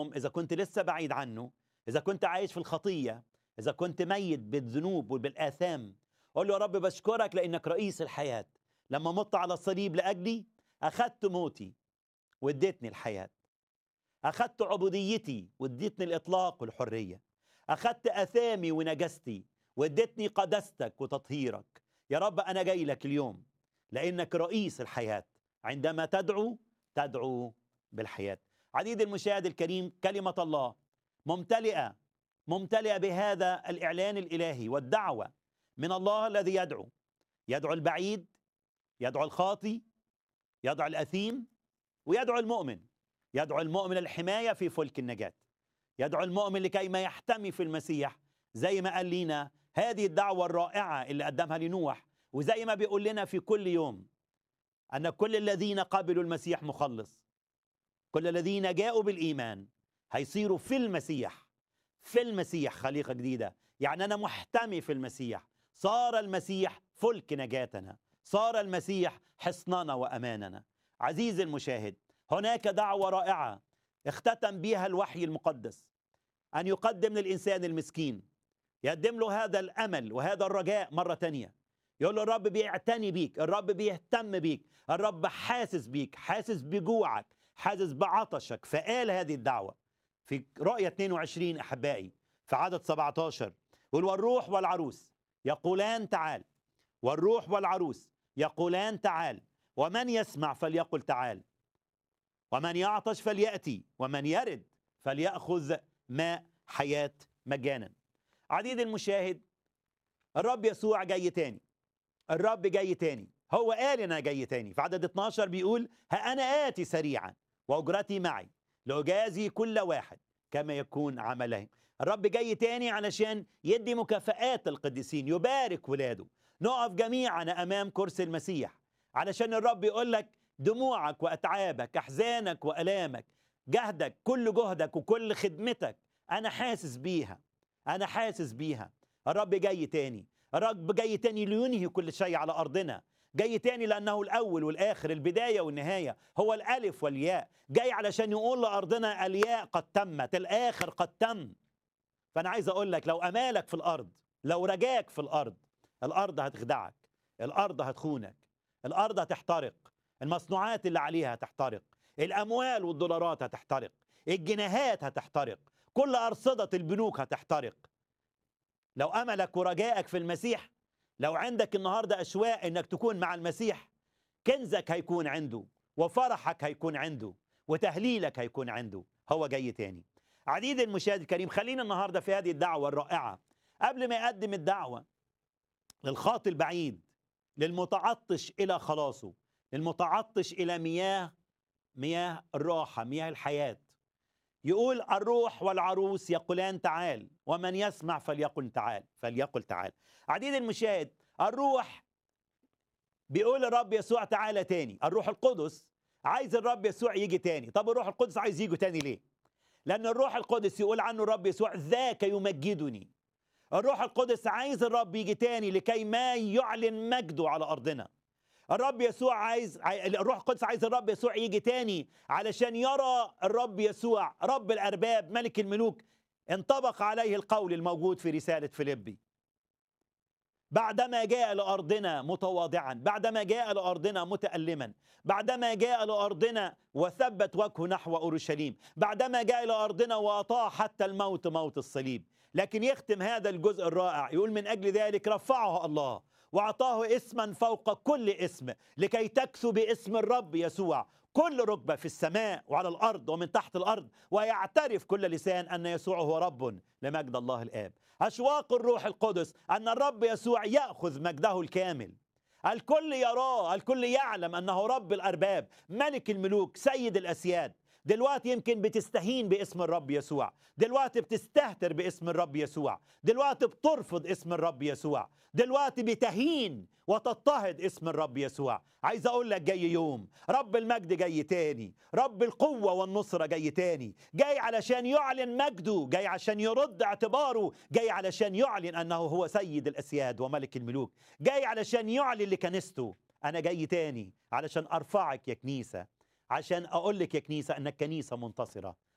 اليوم اذا كنت لسه بعيد عنه اذا كنت عايش في الخطيه اذا كنت ميت بالذنوب وبالاثام قول له يا رب بشكرك لانك رئيس الحياه لما مت على الصليب لاجلي اخذت موتي واديتني الحياه اخذت عبوديتي واديتني الاطلاق والحريه اخذت اثامي ونجستي واديتني قدستك وتطهيرك يا رب انا جاي لك اليوم لانك رئيس الحياه عندما تدعو تدعو بالحياه عديد المشاهد الكريم كلمه الله ممتلئه ممتلئه بهذا الاعلان الالهي والدعوه من الله الذي يدعو يدعو البعيد يدعو الخاطي يدعو الاثيم ويدعو المؤمن يدعو المؤمن الحمايه في فلك النجاه يدعو المؤمن لكي ما يحتمي في المسيح زي ما قال لينا هذه الدعوه الرائعه اللي قدمها لنوح وزي ما بيقول لنا في كل يوم ان كل الذين قبلوا المسيح مخلص كل الذين جاءوا بالايمان هيصيروا في المسيح في المسيح خليقه جديده يعني انا محتمي في المسيح صار المسيح فلك نجاتنا صار المسيح حصننا واماننا عزيزي المشاهد هناك دعوه رائعه اختتم بها الوحي المقدس ان يقدم للانسان المسكين يقدم له هذا الامل وهذا الرجاء مره تانية يقول له الرب بيعتني بيك الرب بيهتم بيك الرب حاسس بيك حاسس بجوعك حاسس بعطشك فقال هذه الدعوه في رؤية 22 احبائي في عدد 17 يقول والروح والعروس يقولان تعال والروح والعروس يقولان تعال ومن يسمع فليقل تعال ومن يعطش فليأتي ومن يرد فليأخذ ماء حياة مجانا عديد المشاهد الرب يسوع جاي تاني الرب جاي تاني هو قال انا جاي تاني في عدد 12 بيقول ها انا اتي سريعا واجرتي معي لاجازي كل واحد كما يكون عمله الرب جاي تاني علشان يدي مكافآت القديسين يبارك ولاده نقف جميعا امام كرسي المسيح علشان الرب يقول لك دموعك واتعابك احزانك والامك جهدك كل جهدك وكل خدمتك انا حاسس بيها انا حاسس بيها الرب جاي تاني الرب جاي تاني لينهي كل شيء على ارضنا جاي تاني لانه الاول والاخر البدايه والنهايه هو الالف والياء جاي علشان يقول لارضنا الياء قد تمت الاخر قد تم فانا عايز اقول لك لو امالك في الارض لو رجاك في الارض الارض هتخدعك الارض هتخونك الارض هتحترق المصنوعات اللي عليها هتحترق الاموال والدولارات هتحترق الجنيهات هتحترق كل ارصده البنوك هتحترق لو املك ورجائك في المسيح لو عندك النهارده اشواق انك تكون مع المسيح كنزك هيكون عنده وفرحك هيكون عنده وتهليلك هيكون عنده هو جاي تاني عديد المشاهد الكريم خلينا النهارده في هذه الدعوه الرائعه قبل ما يقدم الدعوه للخاطي البعيد للمتعطش الى خلاصه للمتعطش الى مياه مياه الراحه مياه الحياه يقول الروح والعروس يقولان تعال ومن يسمع فليقل تعال فليقل تعال عديد المشاهد الروح بيقول الرب يسوع تعالى تاني الروح القدس عايز الرب يسوع يجي تاني طب الروح القدس عايز يجي تاني ليه لان الروح القدس يقول عنه الرب يسوع ذاك يمجدني الروح القدس عايز الرب يجي تاني لكي ما يعلن مجده على ارضنا الرب يسوع عايز الروح القدس عايز الرب يسوع يجي تاني علشان يرى الرب يسوع رب الارباب ملك الملوك انطبق عليه القول الموجود في رساله فيليبي بعدما جاء لارضنا متواضعا بعدما جاء لارضنا متالما بعدما جاء لارضنا وثبت وجهه نحو اورشليم بعدما جاء الى ارضنا واطاع حتى الموت موت الصليب لكن يختم هذا الجزء الرائع يقول من اجل ذلك رفعه الله واعطاه اسما فوق كل اسم لكي تكثو باسم الرب يسوع كل ركبه في السماء وعلى الارض ومن تحت الارض ويعترف كل لسان ان يسوع هو رب لمجد الله الاب اشواق الروح القدس ان الرب يسوع ياخذ مجده الكامل الكل يراه الكل يعلم انه رب الارباب ملك الملوك سيد الاسياد دلوقتي يمكن بتستهين باسم الرب يسوع دلوقتي بتستهتر باسم الرب يسوع دلوقتي بترفض اسم الرب يسوع دلوقتي بتهين وتضطهد اسم الرب يسوع عايز اقول لك جاي يوم رب المجد جاي تاني رب القوة والنصرة جاي تاني جاي علشان يعلن مجده جاي عشان يرد اعتباره جاي علشان يعلن انه هو سيد الاسياد وملك الملوك جاي علشان يعلن لكنيسته انا جاي تاني علشان ارفعك يا كنيسه عشان اقول لك يا كنيسه انك كنيسه منتصره